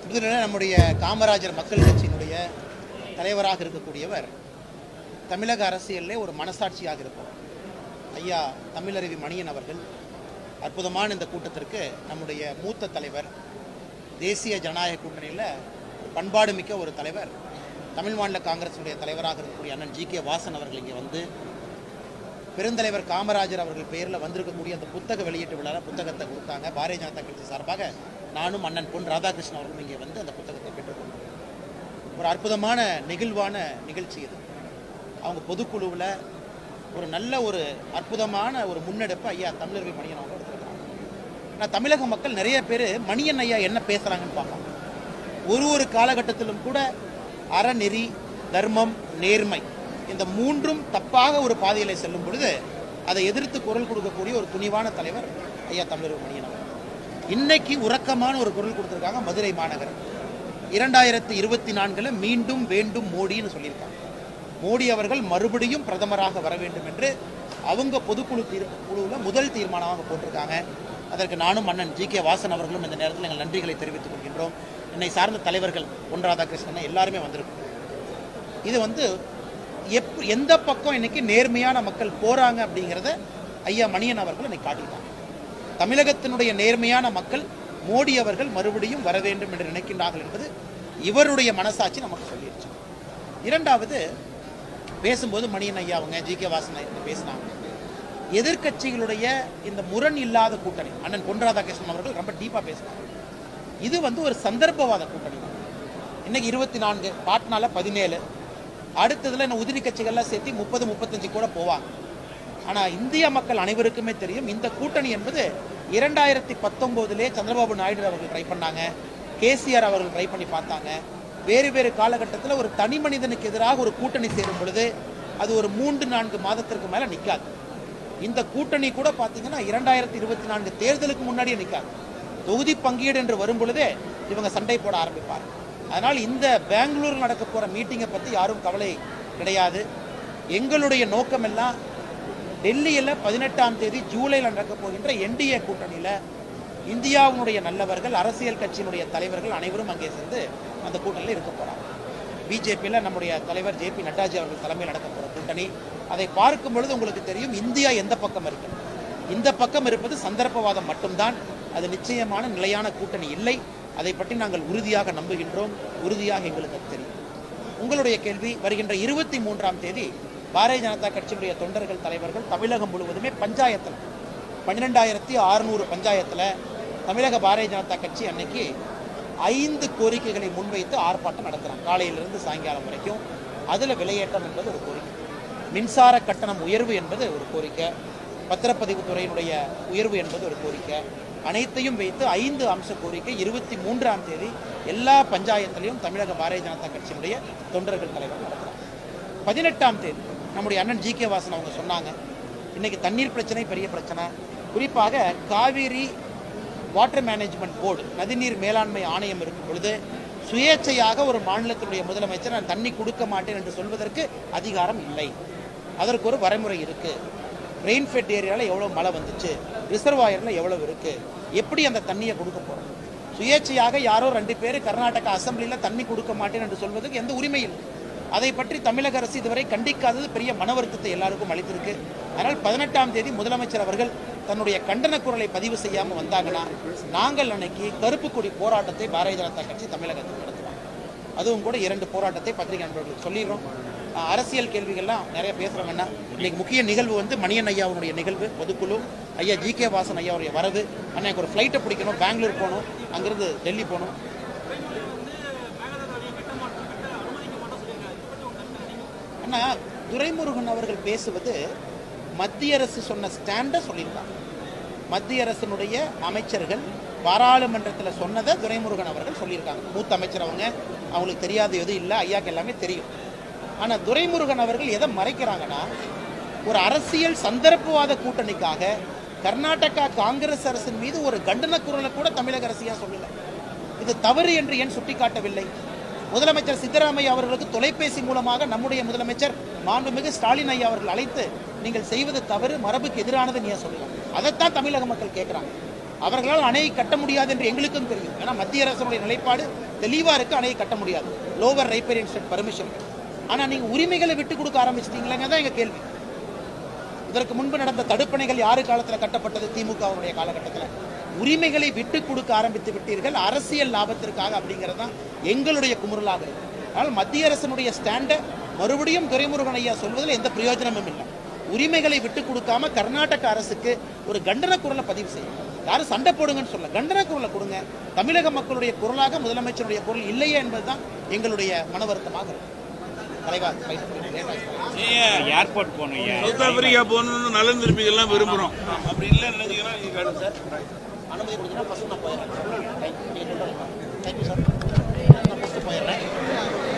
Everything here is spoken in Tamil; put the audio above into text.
முதலில் நம்முடைய காமராஜர் மக்கள் கட்சியினுடைய தலைவராக இருக்கக்கூடியவர் தமிழக அரசியலிலே ஒரு மனசாட்சியாக இருப்பவர் ஐயா தமிழருவி மணியன் அவர்கள் அற்புதமான இந்த கூட்டத்திற்கு நம்முடைய மூத்த தலைவர் தேசிய ஜனநாயக கூட்டணியில் பண்பாடு மிக்க ஒரு தலைவர் தமிழ் மாநில காங்கிரசுடைய தலைவராக இருக்கக்கூடிய அண்ணன் ஜி கே வாசன் அவர்கள் இங்கே வந்து பெருந்தலைவர் காமராஜர் அவர்கள் பெயரில் வந்திருக்கக்கூடிய அந்த புத்தக வெளியீட்டு விழாவில் புத்தகத்தை கொடுத்தாங்க பாரதிய ஜனதா கட்சி சார்பாக நானும் அண்ணன் பொன் ராதாகிருஷ்ணன் அவர்களும் இங்கே வந்து அந்த புத்தகத்தை பெற்றுக்கொண்டோம் ஒரு அற்புதமான நெகிழ்வான நிகழ்ச்சி இது அவங்க பொதுக்குழுவில் ஒரு நல்ல ஒரு அற்புதமான ஒரு முன்னெடுப்பை ஐயா தமிழர்வி மணியன் அவங்க எடுத்திருக்காங்க ஆனால் தமிழக மக்கள் நிறைய பேர் மணியன் ஐயா என்ன பேசுகிறாங்கன்னு பார்ப்பாங்க ஒரு ஒரு காலகட்டத்திலும் கூட அறநெறி தர்மம் நேர்மை இந்த மூன்றும் தப்பாக ஒரு பாதையிலே செல்லும் பொழுது அதை எதிர்த்து குரல் கொடுக்கக்கூடிய ஒரு துணிவான தலைவர் ஐயா தமிழர் மணியன் அவர்கள் இன்னைக்கு உறக்கமான ஒரு குரல் கொடுத்துருக்காங்க மதுரை மாநகரம் இரண்டாயிரத்தி இருபத்தி நான்கில் மீண்டும் வேண்டும் மோடின்னு சொல்லியிருக்காங்க மோடி அவர்கள் மறுபடியும் பிரதமராக வர வேண்டும் என்று அவங்க பொதுக்குழு தீர் குழுவில் முதல் தீர்மானமாக போட்டிருக்காங்க அதற்கு நானும் அண்ணன் ஜி கே வாசன் அவர்களும் இந்த நேரத்தில் எங்கள் நன்றிகளை தெரிவித்துக் கொள்கின்றோம் என்னை சார்ந்த தலைவர்கள் பொன் ராதாகிருஷ்ணன் எல்லாருமே வந்திருக்கும் இது வந்து எப் எந்த பக்கம் இன்னைக்கு நேர்மையான மக்கள் போறாங்க அப்படிங்கிறத ஐயா மணியன் அவர்கள் இன்னைக்கு காட்டிட்டாங்க தமிழகத்தினுடைய நேர்மையான மக்கள் மோடி அவர்கள் மறுபடியும் வர வேண்டும் என்று நினைக்கின்றார்கள் என்பது இவருடைய மனசாட்சி நமக்கு சொல்லிடுச்சு இரண்டாவது பேசும்போது மணியன் ஐயா அவங்க ஜி கே வாசன் ஐயா பேசினாங்க எதிர்க்கட்சிகளுடைய இந்த முரண் இல்லாத கூட்டணி அண்ணன் பொன் ராதாகிருஷ்ணன் அவர்கள் ரொம்ப டீப்பாக பேசினாங்க இது வந்து ஒரு சந்தர்ப்பவாத கூட்டணி தான் இன்னைக்கு இருபத்தி நான்கு பாட்னால பதினேழு அடுத்ததுல இந்த உதிரி கட்சிகள்லாம் சேர்த்து முப்பது முப்பத்தஞ்சு கூட போவாங்க ஆனா இந்திய மக்கள் அனைவருக்குமே தெரியும் இந்த கூட்டணி என்பது இரண்டாயிரத்தி பத்தொன்பதுலேயே சந்திரபாபு நாயுடு அவர்கள் ட்ரை பண்ணாங்க கேசிஆர் அவர்கள் ட்ரை பண்ணி பார்த்தாங்க வேறு வேறு காலகட்டத்தில் ஒரு தனி மனிதனுக்கு எதிராக ஒரு கூட்டணி சேரும் பொழுது அது ஒரு மூன்று நான்கு மாதத்திற்கு மேல நிற்காது இந்த கூட்டணி கூட பார்த்தீங்கன்னா இரண்டாயிரத்தி இருபத்தி நான்கு தேர்தலுக்கு முன்னாடியே நிற்காது தொகுதி பங்கீடு என்று வரும் பொழுதே இவங்க சண்டை போட ஆரம்பிப்பார் அதனால் இந்த பெங்களூர் நடக்க போற மீட்டிங்கை பத்தி யாரும் கவலை கிடையாது எங்களுடைய நோக்கம் எல்லாம் டெல்லியில் பதினெட்டாம் தேதி ஜூலையில் நடக்க போகின்ற என்டிஏ கூட்டணியில் இந்தியாவினுடைய நல்லவர்கள் அரசியல் கட்சியினுடைய தலைவர்கள் அனைவரும் அங்கே சேர்ந்து அந்த கூட்டணியில் இருக்க போறாங்க பிஜேபியில் நம்முடைய தலைவர் ஜே பி நட்டாஜி அவர்கள் தலைமையில் நடக்க போகிற கூட்டணி அதை பார்க்கும் பொழுது உங்களுக்கு தெரியும் இந்தியா எந்த பக்கம் இருக்கு இந்த பக்கம் இருப்பது சந்தர்ப்பவாதம் மட்டும்தான் அது நிச்சயமான நிலையான கூட்டணி இல்லை அதை பற்றி நாங்கள் உறுதியாக நம்புகின்றோம் உறுதியாக எங்களுக்கு அது தெரியும் உங்களுடைய கேள்வி வருகின்ற இருபத்தி மூன்றாம் தேதி பாரதிய ஜனதா கட்சியினுடைய தொண்டர்கள் தலைவர்கள் தமிழகம் முழுவதுமே பஞ்சாயத்தில் பன்னிரெண்டாயிரத்தி அறுநூறு பஞ்சாயத்தில் தமிழக பாரதிய ஜனதா கட்சி அன்னைக்கு ஐந்து கோரிக்கைகளை முன்வைத்து ஆர்ப்பாட்டம் நடத்துகிறாங்க காலையிலிருந்து சாயங்காலம் வரைக்கும் அதில் விலையேற்றம் என்பது ஒரு கோரிக்கை மின்சார கட்டணம் உயர்வு என்பது ஒரு கோரிக்கை பத்திரப்பதிவு துறையினுடைய உயர்வு என்பது ஒரு கோரிக்கை அனைத்தையும் வைத்து ஐந்து அம்ச கோரிக்கை இருபத்தி மூன்றாம் தேதி எல்லா பஞ்சாயத்திலையும் தமிழக பாரதிய ஜனதா கட்சியினுடைய தொண்டர்கள் தலைவர் நடத்துகிறாங்க பதினெட்டாம் தேதி நம்முடைய அண்ணன் ஜி கே வாசன் அவங்க சொன்னாங்க இன்னைக்கு தண்ணீர் பிரச்சனை பெரிய பிரச்சனை குறிப்பாக காவேரி வாட்டர் மேனேஜ்மெண்ட் போர்டு நதிநீர் மேலாண்மை ஆணையம் இருக்கும் பொழுது சுயேட்சையாக ஒரு மாநிலத்தினுடைய முதலமைச்சர் நான் தண்ணி கொடுக்க மாட்டேன் என்று சொல்வதற்கு அதிகாரம் இல்லை அதற்கு ஒரு வரைமுறை இருக்கு ரெயின்ஃபெட் ஏரியாவில் எவ்வளோ மழை வந்துச்சு ரிசர்வாயரில் எவ்வளவு இருக்கு எப்படி அந்த தண்ணியை கொடுக்க போறோம் சுயேட்சையாக யாரோ ரெண்டு பேர் கர்நாடகா அசம்பிளியில் தண்ணி கொடுக்க மாட்டேன் என்று சொல்வதற்கு எந்த உரிமை இல்லை அதை பற்றி தமிழக அரசு இதுவரை கண்டிக்காதது பெரிய மன வருத்தத்தை எல்லாருக்கும் அளித்திருக்கு அதனால் பதினெட்டாம் தேதி முதலமைச்சர் அவர்கள் தன்னுடைய கண்டன குரலை பதிவு செய்யாமல் வந்தாங்கன்னா நாங்கள் அன்னைக்கு கருப்பு கொடி போராட்டத்தை பாரதிய ஜனதா கட்சி தமிழகத்தில் நடத்துவாங்க அதுவும் கூட இரண்டு போராட்டத்தை பத்திரிகை நண்பர்களுக்கு சொல்லிடுறோம் அஹ் அரசியல் கேள்விகள்லாம் நிறைய பேசுகிறோங்கன்னா இன்னைக்கு முக்கிய நிகழ்வு வந்து மணியன் ஐயாவுடைய நிகழ்வு பொதுக்குழு ஐயா ஜி கே வாசன் ஐயாவுடைய வரவு அண்ணா எனக்கு ஒரு ஃப்ளைட்டை பிடிக்கணும் பெங்களூர் போகணும் அங்கிருந்து டெல்லி போகணும் அண்ணா துரைமுருகன் அவர்கள் பேசுவது மத்திய அரசு சொன்ன ஸ்டாண்டை சொல்லியிருக்காங்க மத்திய அரசினுடைய அமைச்சர்கள் பாராளுமன்றத்தில் சொன்னதை துரைமுருகன் அவர்கள் சொல்லியிருக்காங்க மூத்த அமைச்சர் அவங்க அவங்களுக்கு தெரியாத எதுவும் இல்லை ஐயாக்கு எல்லாமே தெரியும் ஆனால் துரைமுருகன் அவர்கள் எதை மறைக்கிறாங்கன்னா ஒரு அரசியல் சந்தர்ப்பவாத கூட்டணிக்காக கர்நாடகா காங்கிரஸ் அரசின் மீது ஒரு கண்டன குரலை கூட தமிழக அரசியா சொல்லல இது தவறு என்று ஏன் சுட்டிக்காட்டவில்லை முதலமைச்சர் சித்தராமையா அவர்களுக்கு தொலைபேசி மூலமாக நம்முடைய முதலமைச்சர் மாண்புமிகு ஸ்டாலின் ஐயா அவர்கள் அழைத்து நீங்கள் செய்வது தவறு மரபுக்கு எதிரானது நீ சொல்லலாம் அதைத்தான் தமிழக மக்கள் கேட்குறாங்க அவர்களால் அணையை கட்ட முடியாது என்று எங்களுக்கும் தெரியும் ஏன்னா மத்திய அரசுடைய நிலைப்பாடு தெளிவா இருக்கு அணையை கட்ட முடியாது லோவர் ரைப்பரியன் ஸ்டேட் பர்மிஷன் ஆனா நீங்க உரிமைகளை விட்டு கொடுக்க ஆரம்பிச்சிட்டீங்களேங்க தான் எங்க கேள்வி இதற்கு முன்பு நடந்த தடுப்பணைகள் யாரு காலத்தில் கட்டப்பட்டது திமுகவுடைய காலகட்டத்தில் உரிமைகளை விட்டு கொடுக்க ஆரம்பித்து விட்டீர்கள் அரசியல் லாபத்திற்காக அப்படிங்கிறது தான் எங்களுடைய குமுறலாக இருக்கு அதனால் மத்திய அரசினுடைய ஸ்டாண்டை மறுபடியும் துரைமுருகன் ஐயா சொல்வதில் எந்த பிரயோஜனமும் இல்லை உரிமைகளை விட்டு கொடுக்காம கர்நாடக அரசுக்கு ஒரு கண்டன குரலை பதிவு செய்யும் யாரும் சண்டை போடுங்கன்னு சொல்ல கண்டன குரலை கொடுங்க தமிழக மக்களுடைய குரலாக முதலமைச்சருடைய குரல் இல்லையே என்பதுதான் எங்களுடைய மன வருத்தமாக இருக்கு தலைவா ஏர்போர்ட் போகணும் ஐயா சவுத் ஆப்பிரிக்கா போகணும்னு நலன் திரும்பிகள்லாம் விரும்புகிறோம் அப்படி இல்லை நினைச்சீங்கன்னா நீங்க கேளுங்க சார் அனுமதி கொடுத்தீங்கன்னா ஃபஸ்ட் நான் போயிடுறேன் தேங்க்யூ சார் நான் ஃபஸ்ட்டு போயிடுறேன்